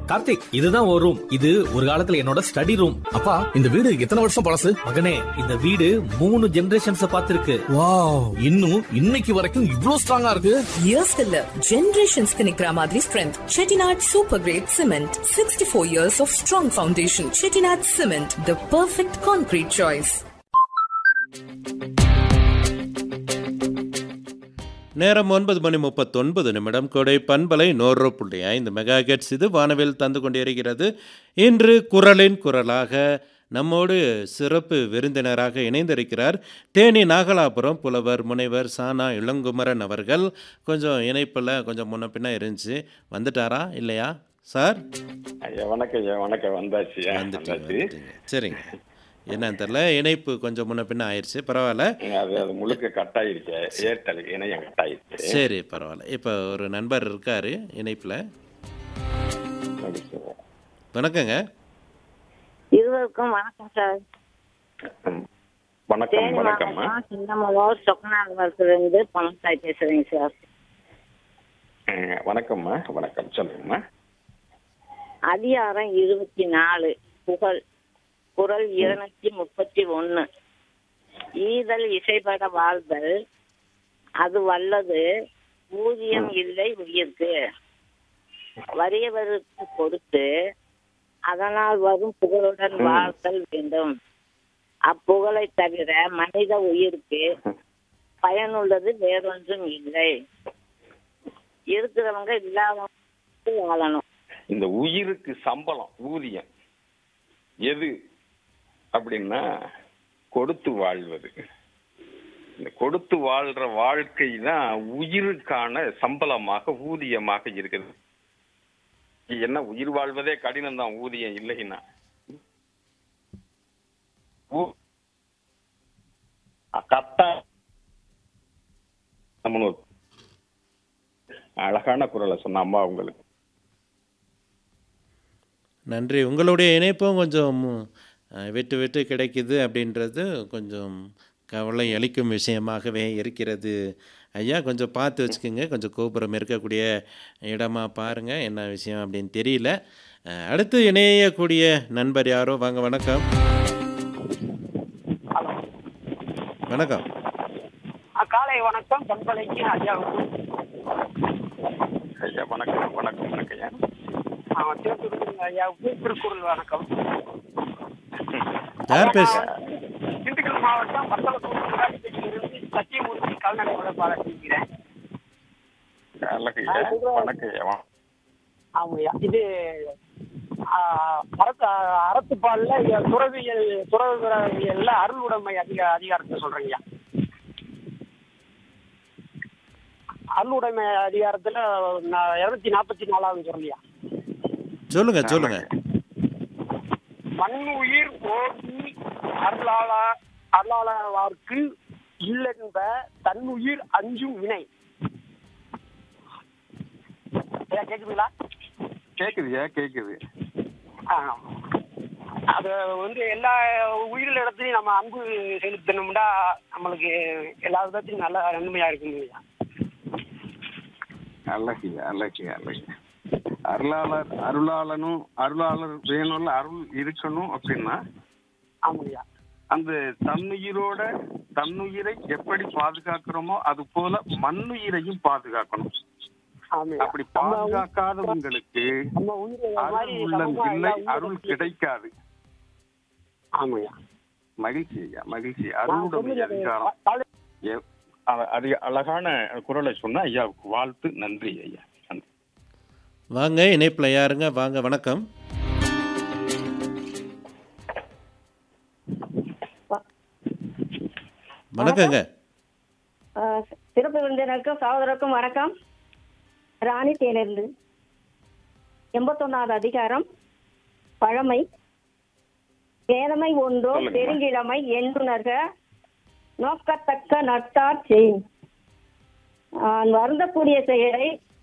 கார்த்திக் இதுதான் ஒரு ரூம் இது ஒரு காலத்துல என்னோட ஸ்டடி ரூம் அப்பா இந்த வீடு எத்தனை வருஷம் பழசு மகனே இந்த வீடு மூணு ஜெனரேஷன்ஸ் பார்த்திருக்கு வாவ் இன்னும் இன்னைக்கு வரைக்கும் இவ்ளோ ஸ்ட்ராங்கா இருக்கு இயர்ஸ்க்கு இல்ல ஜெனரேஷன்ஸ்க்கு நிக்கிற மாதிரி strength Chettinad super grade cement sixty four years of strong foundation Chettinad cement the perfect concrete choice நேரம் ஒன்பது மணி முப்பத்தொன்பது நிமிடம் கொடை பண்பலை நூறு புள்ளி ஐந்து மெகா கெட்ஸ் இது வானவில் தந்து கொண்டிருக்கிறது இன்று குரலின் குரலாக நம்மோடு சிறப்பு விருந்தினராக இணைந்திருக்கிறார் தேனி நாகலாபுரம் புலவர் முனைவர் சானா இளங்குமரன் அவர்கள் கொஞ்சம் இணைப்பில் கொஞ்சம் முன்ன பின்ன இருந்துச்சு வந்துட்டாரா இல்லையா சார் ஐயா வணக்கம் ஐயா வணக்கம் வந்தாச்சு ஐயா, வந்துட்டீங்க வந்தாச்சு வந்துட்டீங்க. சரிங்க என்னன்னு தெரில இணைப்பு கொஞ்சம் முன்ன பின்ன ஆயிடுச்சு பரவாயில்ல அது அது முழுக்க கட் ஆயிருச்சு ஏர்டெல் இணையம் கட் ஆயிருச்சு சரி பரவாயில்ல இப்போ ஒரு நண்பர் இருக்காரு இணைப்பில் அப்படி சரி. வணக்கங்க இருவருக்கும் வணக்கம் சார் ம். வணக்கம் தேனி வணக்கம்மா மாவட்டம் சின்னமலூர் சொக்கநாதபுரத்துலேருந்து பணத்தாய் பேசுறேங்க சார் ம், வணக்கம்மா வணக்கம் சொல்லுங்கம்மா அதிகாரம் இருபத்தி நாலு புகழ் குரல் இருநூத்தி முப்பத்தி ஒன்னு ஈதல் இசைப்பட வாழ்தல் அது வல்லது ஊதியம் இல்லை உயிர்க்கு வறியவருக்கு கொடுத்து அதனால் வரும் புகழுடன் வாழ்த்தல் வேண்டும் அப்புகழை தவிர மனித உயிருக்கு பயனுள்ளது வேறொன்றும் இல்லை இருக்கிறவங்க இல்லாதவங்க வாழணும் இந்த உயிருக்கு சம்பளம் ஊதியம் எது அப்படின்னா கொடுத்து வாழ்வது இந்த கொடுத்து வாழ்ற வாழ்க்கை தான் உயிருக்கான சம்பளமாக ஊதியமாக இருக்குது என்ன உயிர் வாழ்வதே கடினம் தான் ஊதியம் இல்லைன்னா ஊ- கத்தா நம்மளு ஒரு அழகான குரலை சொன்ன அம்மா உங்களுக்கு நன்றி உங்களுடைய இணைப்பும் கொஞ்சம் அஹ், விட்டு விட்டு கிடைக்குது அப்படின்றது கொஞ்சம் கவலை அளிக்கும் விஷயமாகவே இருக்கிறது ஐயா கொஞ்சம் பார்த்து வச்சுக்கோங்க கொஞ்சம் கோபுரம் இருக்கக்கூடிய இடமா பாருங்கள் என்ன விஷயம் அப்படின்னு தெரியல அஹ், அடுத்து இணையக்கூடிய நண்பர் யாரோ வாங்க வணக்கம் வணக்கம் காலை வணக்கம் பண்பலைக்கு ஐயாவுக்கும் ஐயா வணக்கம் வணக்கம் வணக்கம் ஐயா அவன் தேர்ந்தெடுக்கும் ஐயாவுக்கும் திருக்குறள் வணக்கம் யார் பேச திண்டுக்கல் மாவட்டம் பத்தலத்தூரிலிருந்து சத்தியமூர்த்தி கால்நடை வளர்ப்பாளர் பேசுகிறேன் நல்லது ஐயா வணக்கம் ஐயா வா- ஆமாய்யா இது ஆ, அறத்து அறத்துப்பாலில் துறவியல் துறவியல்ல அருள் உடைமை அதிக அதிகாரத்தை சொல்றேங்கய்யா அருளுடைமை அதிகாரத்துல இருநூத்தி நாற்பத்தி நாலாவது சொல்லியா சொல்லுங்க சொல்லுங்க மண்ணுயிர் ஓட்டி அருளாள அருளாளவார்க்கு இல்லென்ப தன்னுயிர் அஞ்சும் வினை ஐயா, கேக்குதுங்களா கேக்குதுயா கேக்குது ஆ. அது வந்து எல்லா உயிரில் இடத்துலையும் நம்ம அன்பு செலுத்தணும்னா நம்மளுக்கு எல்லா விதத்திலும் நல்ல நன்மையா இருக்கும் இல்லையா அழகிய அழகிய அழகிய அருளாளர் அருளாளனும் அருளாளர் வேணும்ல அருள் இருக்கணும் அப்படின்னா ஆமாய்யா அந்த தன்னுயிரோட தன்னுயிரை எப்படி பாதுகாக்கிறோமோ அது போல மண்ணுயிரையும் பாதுகாக்கணும் ஆமாய்யா அப்படி பாதுகாக்காதவங்களுக்கு நம்ம உயிரை ஒரு மாதிரி அருள் உள்ளம் சமமா இல்லை எல்லா அருள் உயிரினத்தையும் கிடைக்காது ஆமாய்யா மகிழ்ச்சி ஐயா மகிழ்ச்சி நான் அருளுடைய சொன்னது அதிகாரம் காலை- எ- அ- அதிக அழகான குரலை சொன்ன ஐயாவுக்கு வாழ்த்து நன்றி ஐயா நன்றி வாங்க இணைப்பில் யாருங்க வாங்க வணக்கம் வணக்கங்க ஆஹ் சிறப்பு விருந்தினருக்கும் சகோதரருக்கும் வணக்கம் ராணி தேனிலிருந்து எண்பத்தொன்னாவது அதிகாரம் பழமை வேதமை ஒன்றோ சொல்லுங்க. பெருங்கிழமை என்றுணர்க நோக்கத்தக்க நட்டார் செய் ஆஹ் வருந்தக்கூடிய செயலை